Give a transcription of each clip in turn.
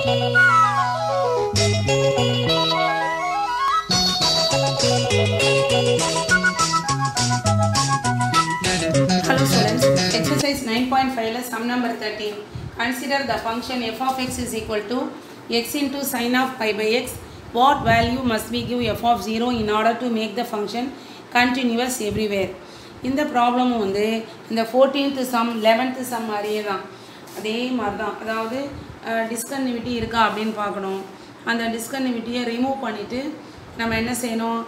Hello students, exercise 9.5 is sum number 13. Consider the function f of x is equal to x into sin of pi by x. What value must we give f of 0 in order to make the function continuous everywhere? இந்த problem வந்து இந்த fourteenth some eleventh some மாதிரியே தான் அதே மாதிரி தான் அதாவது டிஸ்கன்டிவிட்டி இருக்கா அப்படின்னு பார்க்கணும் அந்த டிஸ்கன்டிவிட்டியை ரிமூவ் பண்ணிவிட்டு நம்ம என்ன செய்யணும்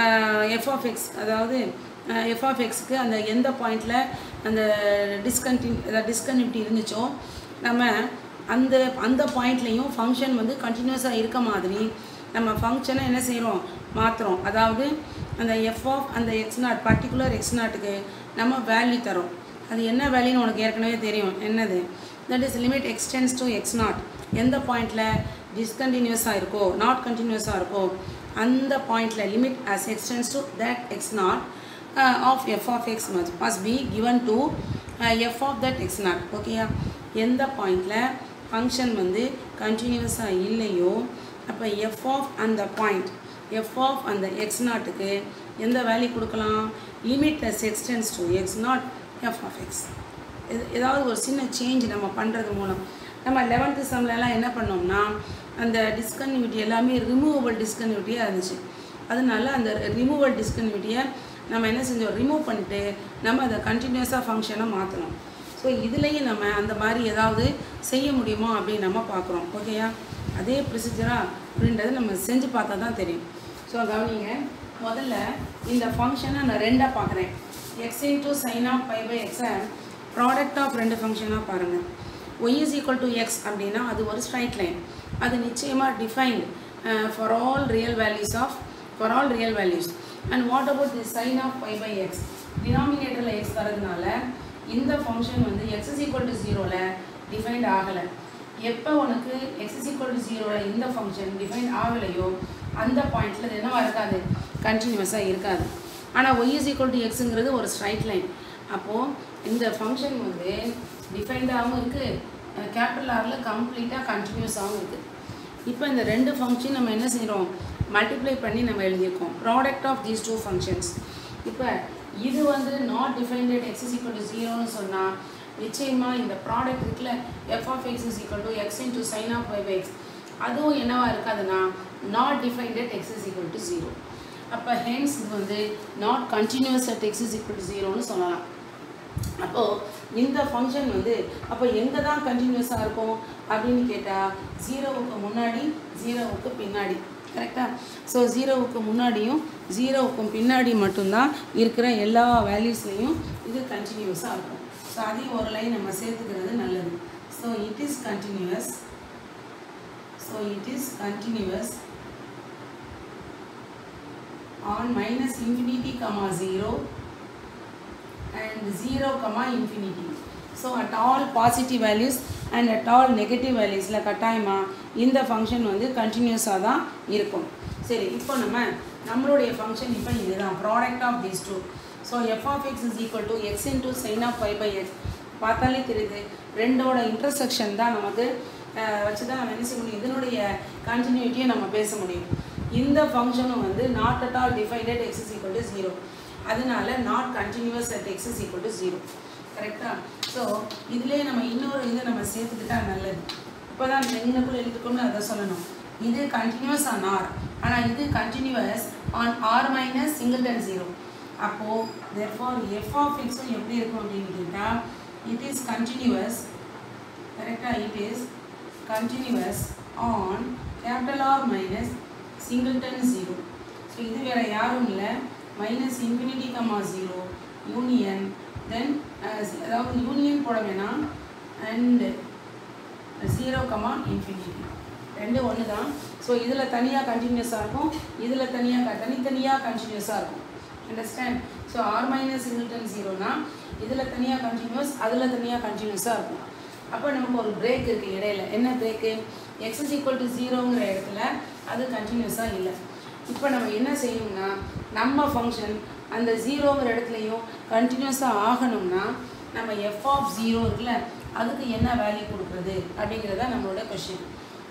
எஃப் ஆஃப் எக்ஸ் அதாவது எஃப் ஆஃப் எக்ஸ்க்கு அந்த எந்த பாயிண்டில் அந்த டிஸ்கன்டின் டிஸ்கன்டிவிட்டி இருந்துச்சோ நம்ம அந்த அந்த பாயிண்ட்லேயும் ஃபங்க்ஷன் வந்து கண்டினியூஸாக இருக்க மாதிரி நம்ம ஃபங்க்ஷனை என்ன செய்கிறோம் மாற்றுறோம் அதாவது அந்த எஃப் ஆஃப் அந்த எக்ஸ் நாட் பர்டிகுலர் எக்ஸ் நாட்டுக்கு நம்ம வேல்யூ தரோம் அது என்ன வேல்யூன்னு உனக்கு ஏற்கனவே தெரியும் என்னது that is limit extends to X naught எந்த பாயிண்டில் டிஸ்கண்டினியூஸாக இருக்கோ நாட் கண்டினியூஸாக இருக்கோ அந்த பாயிண்டில் limit as extends to that X naught of F of X must must be given to F of that X naught ஓகேயா எந்த பாயிண்டில் ஃபங்க்ஷன் வந்து கண்டினியூஸாக இல்லையோ அப்போ எஃப் ஆஃப் அந்த பாயிண்ட் எஃப் ஆஃப் அந்த எக்ஸ் நாட்டுக்கு எந்த வேல்யூ கொடுக்கலாம் limit as extends to X naught F of X இது ஏதாவது ஒரு சின்ன சேஞ்ச் நம்ம பண்ணுறது மூலம் நம்ம லெவன்த்து சம்லலாம் என்ன பண்ணோம்னா அந்த டிஸ்கன்யூட்டி எல்லாமே ரிமூவபிள் டிஸ்கன்யூட்டியாக இருந்துச்சு அதனால அந்த ரிமூவல் டிஸ்கன்யூட்டியை நம்ம என்ன செஞ்சோம் ரிமூவ் பண்ணிவிட்டு நம்ம அதை கண்டினியூஸாக ஃபங்க்ஷனை மாற்றணும் ஸோ இதுலேயும் நம்ம அந்த மாதிரி ஏதாவது செய்ய முடியுமா அப்படின்னு நம்ம பார்க்குறோம் ஓகேயா அதே ப்ரொசீஜராக அப்படின்றது நம்ம செஞ்சு பார்த்தா தான் தெரியும் ஸோ கவனிங்க முதல்ல இந்த ஃபங்க்ஷனை நான் ரெண்டாக பார்க்குறேன் X into sine of pi by எக்ஸை ப்ராடக்ட் ஆஃப் ரெண்டு ஃபங்க்ஷனாக பாருங்கள் Y is equal to X அப்படின்னா அது ஒரு ஸ்ட்ரைட் லைன் அது நிச்சயமாக defined for all real values of for all real values and what about the sine of pi by X டினாமினேட்டரில் எக்ஸ் வரதுனால இந்த ஃபங்க்ஷன் வந்து எக்ஸ் இஸ் ஈக்குவல் டு ஜீரோவில் டிஃபைன்ட் ஆகலை எப்போ உனக்கு எக்ஸ் இஸ் ஈக்குவல் டு ஜீரோவில் இந்த ஃபங்க்ஷன் டிஃபைன் ஆகலையோ அந்த பாயிண்டில் இது என்னவா இருக்காது கண்டினியூஸாக இருக்காது ஆனால் ஒய் இஸ் ஈக்குவல் டு எக்ஸுங்கிறது ஒரு ஸ்ட்ரைட் லைன் அப்போது இந்த ஃபங்க்ஷன் வந்து டிஃபைன்டாகவும் இருக்குது கேபிட்டல் ஆரில் கம்ப்ளீட்டாக கண்டினியூஸாகவும் இருக்குது இப்போ இந்த ரெண்டு ஃபங்க்ஷன் நம்ம என்ன செய்கிறோம் மல்டிப்ளை பண்ணி நம்ம எழுதியிருக்கோம் product of these two functions இப்போ இது வந்து not defined X is equal to ஜீரோன்னு சொன்னால் நிச்சயமாக இந்த ப்ராடக்ட் இருக்குல்ல F of X is equal to X into sine of pi X அதுவும் என்னவா இருக்காதுன்னா not defined X is equal to zero அப்போ ஹென்ஸ் இது வந்து not continuous at X is equal to ஜீரோன்னு சொல்லலாம் அப்போது இந்த ஃபங்க்ஷன் வந்து அப்போ எங்கே தான் கண்டினியூஸாக இருக்கும் அப்படின்னு கேட்டால் ஜீரோவுக்கு முன்னாடி ஜீரோவுக்கு பின்னாடி கரெக்டாக ஸோ ஜீரோவுக்கு முன்னாடியும் ஜீரோவுக்கும் பின்னாடி மட்டும்தான் இருக்கிற எல்லா வேல்யூஸ்லேயும் இது கண்டினியூஸாக இருக்கும் ஸோ அதையும் ஒரு லைன் நம்ம சேர்த்துக்கிறது நல்லது so it is continuous so it is continuous on minus infinity comma 0 and 0 comma infinity so at all positive values and at all negative valuesல கட்டாயமாக இந்த ஃபங்க்ஷன் வந்து கண்டினியூஸாக தான் இருக்கும் சரி இப்போ நம்ம நம்மளுடைய ஃபங்க்ஷன் இப்போ இதுதான் product of these two so F of X is equal to X into sine of five pi X பார்த்தாலே தெரியுது ரெண்டோட இன்டர்செக்ஷன் தான் நமக்கு வச்சு தான் நம்ம என்ன செய்ய முடியும் இதனுடைய கண்டினியூட்டியை நம்ம பேச முடியும் இந்த ஃபங்க்ஷனும் வந்து not at all defined X is equal to zero அதனால not continuous at X is equal to zero கரெக்டாக ஸோ இதுலேயே நம்ம இன்னொரு இதை நம்ம சேர்த்துக்கிட்டா நல்லது இப்போ தான் எங்களுக்குள்ள எழுதிக்கணும்னு அதை சொல்லணும் இது கண்டினியூஸ் ஆன் ஆர் ஆனால் இது continuous on R minus singleton zero அப்போது தேர்ஃபார் எஃப் ஆஃப் எக்ஸும் எப்படி இருக்கும் அப்படின்னு கேட்டால் இட் இஸ் கண்டினியூஸ் கரெக்டாக it is continuous on capital R minus singleton zero so இது வேறு யாரும் இல்லை minus infinity comma zero union then அதாவது யூனியன் போட வேணாம் அண்டு ஜீரோ கமா இன்ஃபினிட்டி ரெண்டு ஒன்று தான் ஸோ இதில் தனியாக கண்டினியூஸாக இருக்கும் இதில் தனியாக தனித்தனியாக கண்டினியூஸாக இருக்கும் understand so R minus singleton ஜீரோனா இதில் தனியாக கண்டினியூஸ் அதில் தனியாக கண்டினியூஸாக இருக்கும் அப்போ நமக்கு ஒரு பிரேக் இருக்குது இடையில என்ன break X is equal to ஜீரோங்கிற இடத்துல அது கண்டினியூஸாக இல்லை இப்போ நம்ம என்ன செய்யணும்னா நம்ம ஃபங்க்ஷன் அந்த ஜீரோங்கிற இடத்துலையும் கண்டினியூஸாக ஆகணும்னா நம்ம எஃப் ஆஃப் ஜீரோ இருக்குல்ல அதுக்கு என்ன வேல்யூ கொடுக்குறது அப்படிங்கிறத நம்மளோட கொஷின்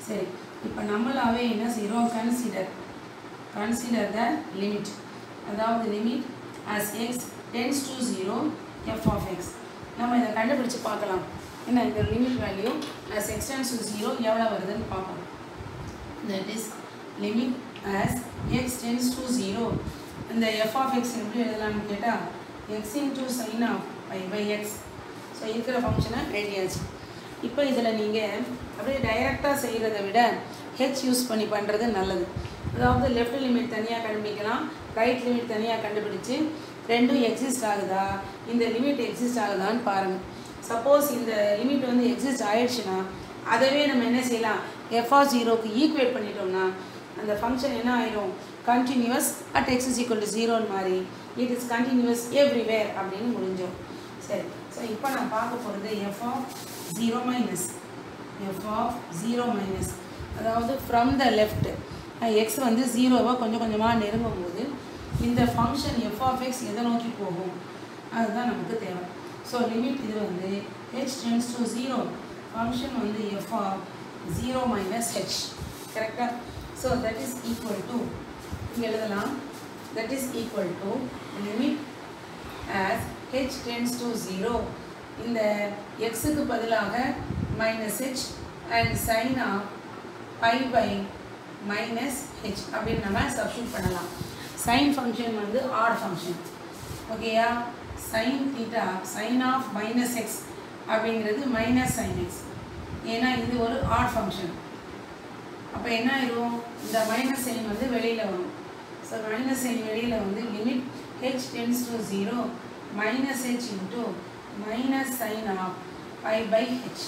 சரி இப்போ நம்மளாவே என்ன செய்கிறோம் கன்சிடர் கன்சிடர் த லிமிட் அதாவது limit as x tends to zero F of X நம்ம இதை கண்டுபிடிச்சு பார்க்கலாம் என்ன இந்த limit value as x tends to zero எவ்வளோ வருதுன்னு பார்ப்போம் that is limit as x tends to 0 இந்த f of x எப்படி எழுதலாம்னு கேட்டால் x into sin of pi by x so இருக்கிற ஃபங்க்ஷனை எழுதியாச்சு இப்போ இதில் நீங்கள் அப்படியே டைரெக்டாக செய்கிறத விட ஹெச் யூஸ் பண்ணி பண்ணுறது நல்லது அதாவது லெஃப்ட் லிமிட் தனியாக கண்டுபிடிக்கலாம் ரைட் லிமிட் தனியாக கண்டுபிடிச்சு ரெண்டும் எக்ஸிஸ்ட் ஆகுதா இந்த லிமிட் எக்ஸிஸ்ட் ஆகுதான்னு பாருங்கள் சப்போஸ் இந்த லிமிட் வந்து எக்ஸிஸ்ட் ஆயிடுச்சுன்னா அதவே நம்ம என்ன செய்யலாம் எஃப்ஆ ஜீரோக்கு ஈக்குவேட் பண்ணிட்டோம்னா அந்த ஃபங்க்ஷன் என்ன ஆயிரும் continuous at X is equal to ஜீரோன்னு மாதிரி இட் இஸ் கண்டினியூஸ் எவ்ரிவேர் அப்படின்னு முடிஞ்சோம் சரி ஸோ இப்போ நான் பார்க்க போகிறது F of zero minus F of zero minus அதாவது ஃப்ரம் த லெஃப்ட் எக்ஸ் வந்து ஜீரோவை கொஞ்சம் கொஞ்சமாக நெருங்கும் போது இந்த ஃபங்க்ஷன் எஃப் ஆஃப் எக்ஸ் எதை நோக்கி போகும் அதுதான் நமக்கு தேவை ஸோ லிமிட் இது வந்து H tends to zero function வந்து F of zero minus H கரெக்டாக so that is equal to இங்கே எழுதலாம் that is equal to limit as h tends to 0 இந்த xக்கு பதிலாக minus h and sin of pi by minus h அப்படின்னு நம்ம substitute பண்ணலாம் sin function வந்து odd function ஓகேயா sin theta sin of minus x அப்படிங்கிறது minus sin x ஏன்னா இது ஒரு odd function அப்போ என்ன ஆயிரும் இந்த மைனஸ் சைன் வந்து வெளியில் வரும் ஸோ மைனஸ் சைன் வெளியில் வந்து limit H tends to zero minus H into minus sine of pi by H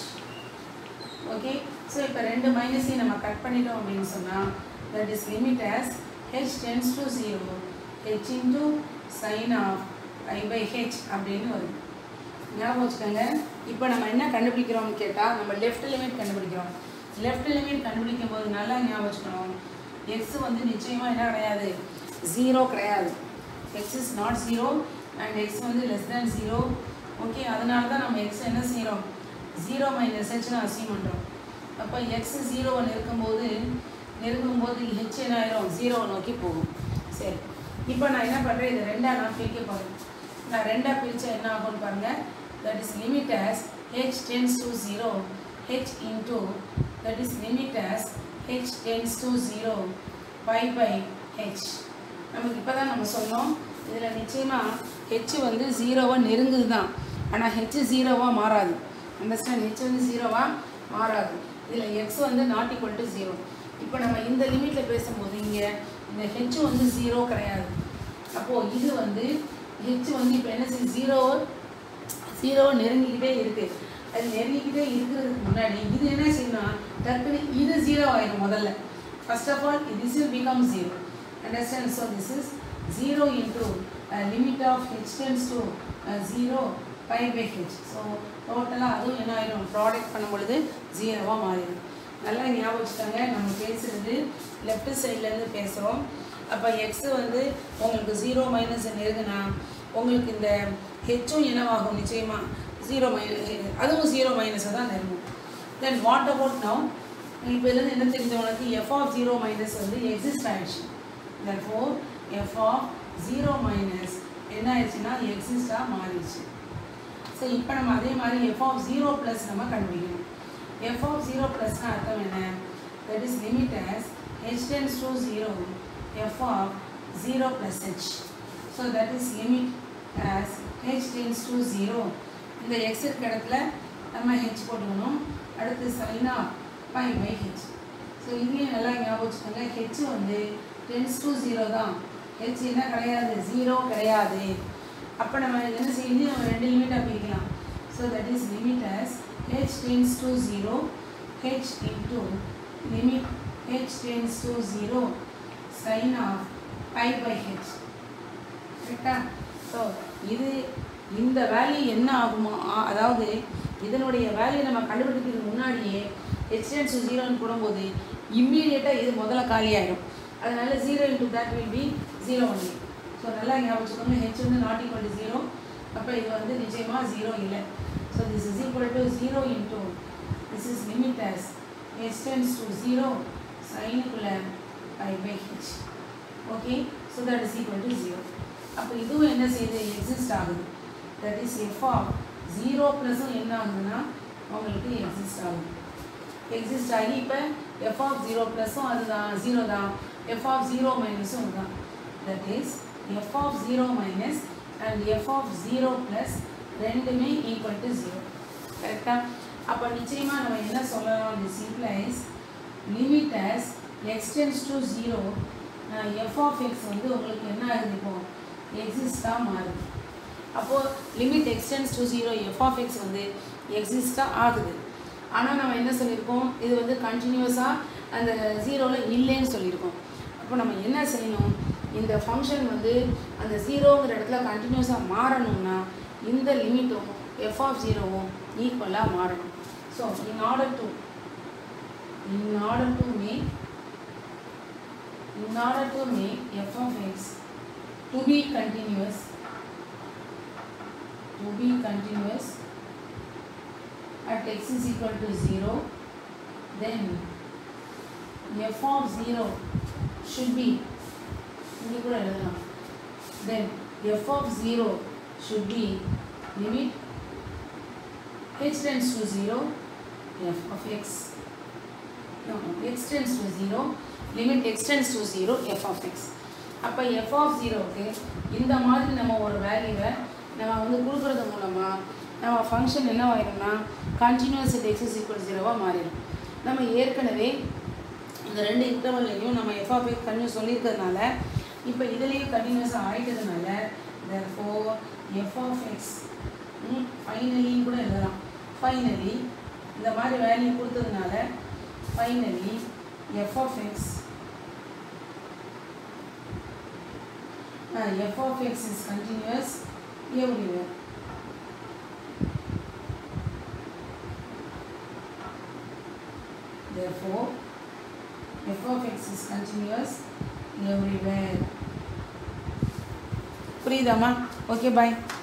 okay so இப்போ ரெண்டு மைனஸையும் நம்ம கட் பண்ணிட்டோம் அப்படின்னு சொன்னால் that is limit as H tends to zero H into sine of pi by H அப்படின்னு வருது ஞாபகம் வச்சுக்கோங்க இப்போ நம்ம என்ன கண்டுபிடிக்கிறோம்னு கேட்டால் நம்ம லெஃப்ட் லிமிட் கண்டுபிடிக்கிறோம் லெஃப்ட் லிமிட் கண்டுபிடிக்கும் போது நல்லா ஞாபகம் வச்சுக்கணும் எக்ஸ் வந்து நிச்சயமாக என்ன கிடையாது ஜீரோ கிடையாது X is not zero and X வந்து லெஸ் தேன் ஜீரோ ஓகே அதனால தான் நம்ம எக்ஸ் என்ன செய்கிறோம் ஜீரோ மைனஸ் ஹெச்னு அசீவ் பண்ணுறோம் அப்போ எக்ஸ் ஜீரோவை நெருக்கும்போது நெருங்கும்போது ஹெச் என்ன ஆயிரும் ஜீரோவை நோக்கி போகும் சரி இப்போ நான் என்ன பண்ணுறேன் இது ரெண்டாக நான் பிரிக்க போகிறேன் நான் ரெண்டாக பிரித்தா என்ன ஆகும்னு பாருங்கள் that is limit as H tends to zero H into that is limit as H tends to zero pi by H நமக்கு இப்போ தான் நம்ம சொன்னோம் இதில் நிச்சயமாக ஹெச் வந்து ஜீரோவாக நெருங்குது தான் ஆனால் ஹெச் ஜீரோவாக மாறாது அண்டர்ஸ்டாண்ட் ஹெச் வந்து ஜீரோவாக மாறாது இதில் எக்ஸ் வந்து நாட் ஈக்குவல் டு ஜீரோ இப்போ நம்ம இந்த லிமிட்டில் பேசும்போது இங்கே இந்த ஹெச் வந்து ஜீரோ கிடையாது அப்போது இது வந்து ஹெச் வந்து இப்போ என்ன செய்யுது ஜீரோ ஜீரோ நெருங்கிக்கிட்டே இருக்குது அது நெருங்கிக்கிட்டே இருக்கிறதுக்கு முன்னாடி இது என்ன செய்யணும் டக்குனு இது ஜீரோ ஆயிடும் முதல்ல first of all this will become zero understand so this is 0 into uh, limit of h tends to uh, 0 pi by h so டோட்டலாக அதுவும் என்ன ஆயிடும் ப்ராடக்ட் பண்ணும் பொழுது ஜீரோவாக மாறிடும் நல்லா ஞாபகம் வச்சுக்கோங்க நம்ம பேசுகிறது லெஃப்ட் சைட்லேருந்து பேசுகிறோம் அப்போ எக்ஸ் வந்து உங்களுக்கு ஜீரோ மைனஸ் நெருங்குனா உங்களுக்கு இந்த ஹெச்சும் என்னவாகும் நிச்சயமாக ஜீரோ மைனஸ் அதுவும் ஜீரோ மைனஸை தான் நெருங்கும் தென் வாட் அபவுட் நவ் இப்போ இதுலேருந்து என்ன தெரிஞ்ச உனக்கு எஃப் ஆஃப் ஜீரோ மைனஸ் வந்து எக்ஸிஸ்ட் ஆயிடுச்சு therefore F of zero minus என்ன ஆயிடுச்சுன்னா எக்ஸிஸ்டாக மாறிடுச்சு ஸோ இப்போ நம்ம அதே மாதிரி எஃப் ஆஃப் ஜீரோ ப்ளஸ் நம்ம கண்டுபிடிக்கணும் எஃப் ஆஃப் ஜீரோ ப்ளஸ்னு அர்த்தம் என்ன that is limit as h tends to zero F of zero plus h so that is limit as h tends to zero இந்த எக்ஸ் இருக்க இடத்துல நம்ம ஹெச் போட்டுக்கணும் அடுத்து sine of pi by h so இங்கேயும் நல்லா ஞாபகம் வச்சுக்கோங்க ஹெச் வந்து டென்ஸ் டு ஜீரோ தான் ஹெச் என்ன கிடையாது ஜீரோ கிடையாது அப்போ நம்ம என்ன செய்யணும் நம்ம ரெண்டு லிமிட்டாக பிரிக்கலாம் so that is limit as h tends to zero h into limit h tends to zero sine of pi by h கரெக்டா ஸோ இது இந்த வேல்யூ என்ன ஆகுமா ஆ- அதாவது இதனுடைய வேல்யூ நம்ம கண்டுபிடிக்கிறதுக்கு முன்னாடியே எக்ஸ்டென்ஸ் ஜீரோன்னு போடும்போது இம்மீடியட்டாக இது முதல்ல காலியாயிடும் அதனால zero into that will be zero only so நல்லா ஞாபகம் வச்சுக்கோங்க ஹெச் வந்து நாட் ஈக்குவல் டு ஜீரோ அப்போ இது வந்து நிச்சயமாக ஜீரோ இல்லை so this is equal to zero into this is limit as h tends to 0 சைனுக்குள்ள pi by h okay so that is equal to zero அப்போ இதுவும் என்ன செய்யுது எக்ஸிஸ்ட் ஆகுது that is f of zero ப்ளஸும் என்ன ஆகுதுன்னா உங்களுக்கு எக்ஸிஸ்ட் ஆகுது எக்ஸிஸ்ட் ஆகி இப்போ எஃப் ஆஃப் ஜீரோ ப்ளஸும் அதுதான் ஜீரோ தான் எஃப் ஆஃப் ஜீரோ மைனஸும் அதுதான் that is f of zero minus and f of zero plus ரெண்டுமே ஈக்குவல் டு ஜீரோ கரெக்டாக அப்போ நிச்சயமாக நம்ம என்ன சொல்லலாம் this implies limit as extends to zero F of x வந்து உங்களுக்கு என்ன ஆகுது இப்போ எக்ஸிஸ்டாக மாறுது அப்போது limit extends to zero F of x வந்து எக்ஸிஸ்டாக ஆகுது ஆனால் நம்ம என்ன சொல்லியிருக்கோம் இது வந்து கண்டினியூஸாக அந்த ஜீரோவில் இல்லைன்னு சொல்லியிருக்கோம் அப்போ நம்ம என்ன செய்யணும் இந்த ஃபங்க்ஷன் வந்து அந்த ஜீரோங்கிற இடத்துல கண்டினியூஸாக மாறணும்னா இந்த லிமிட்டும் எஃப் ஆஃப் ஜீரோவும் ஈக்குவலாக மாறணும் so in order to in order to make in order to make f of x to be continuous to be continuous at x is equal to 0 then f of 0 should be இங்க கூட எழுதலாம் then f of 0 should be limit h tends to 0 f of x no, no, x tends to 0 limit x tends to 0 f of x அப்போ f of 0க்கு இந்த மாதிரி நம்ம ஒரு வேல்யூவை நம்ம வந்து கொடுக்குறது மூலமாக நம்ம ஃபங்க்ஷன் என்ன ஆயிரும்னா continuous at x is equal ஜீரோவாக மாறிடும் நம்ம ஏற்கனவே இந்த ரெண்டு இன்டர்வல்லையும் நம்ம எஃப் ஆஃப் எக்ஸ் கண்டினியூஸ் சொல்லியிருக்கிறதுனால இப்போ இதுலேயும் கண்டினியூஸாக ஆகிட்டதுனால therefore எஃப் ஆஃப் எக்ஸ் ஃபைனலின்னு கூட எழுதலாம் ஃபைனலி இந்த மாதிரி வேல்யூ கொடுத்ததுனால finally f of x uh, f of x is continuous everywhere therefore f of x is continuous everywhere புரியுதாம்மா ஓகே பாய்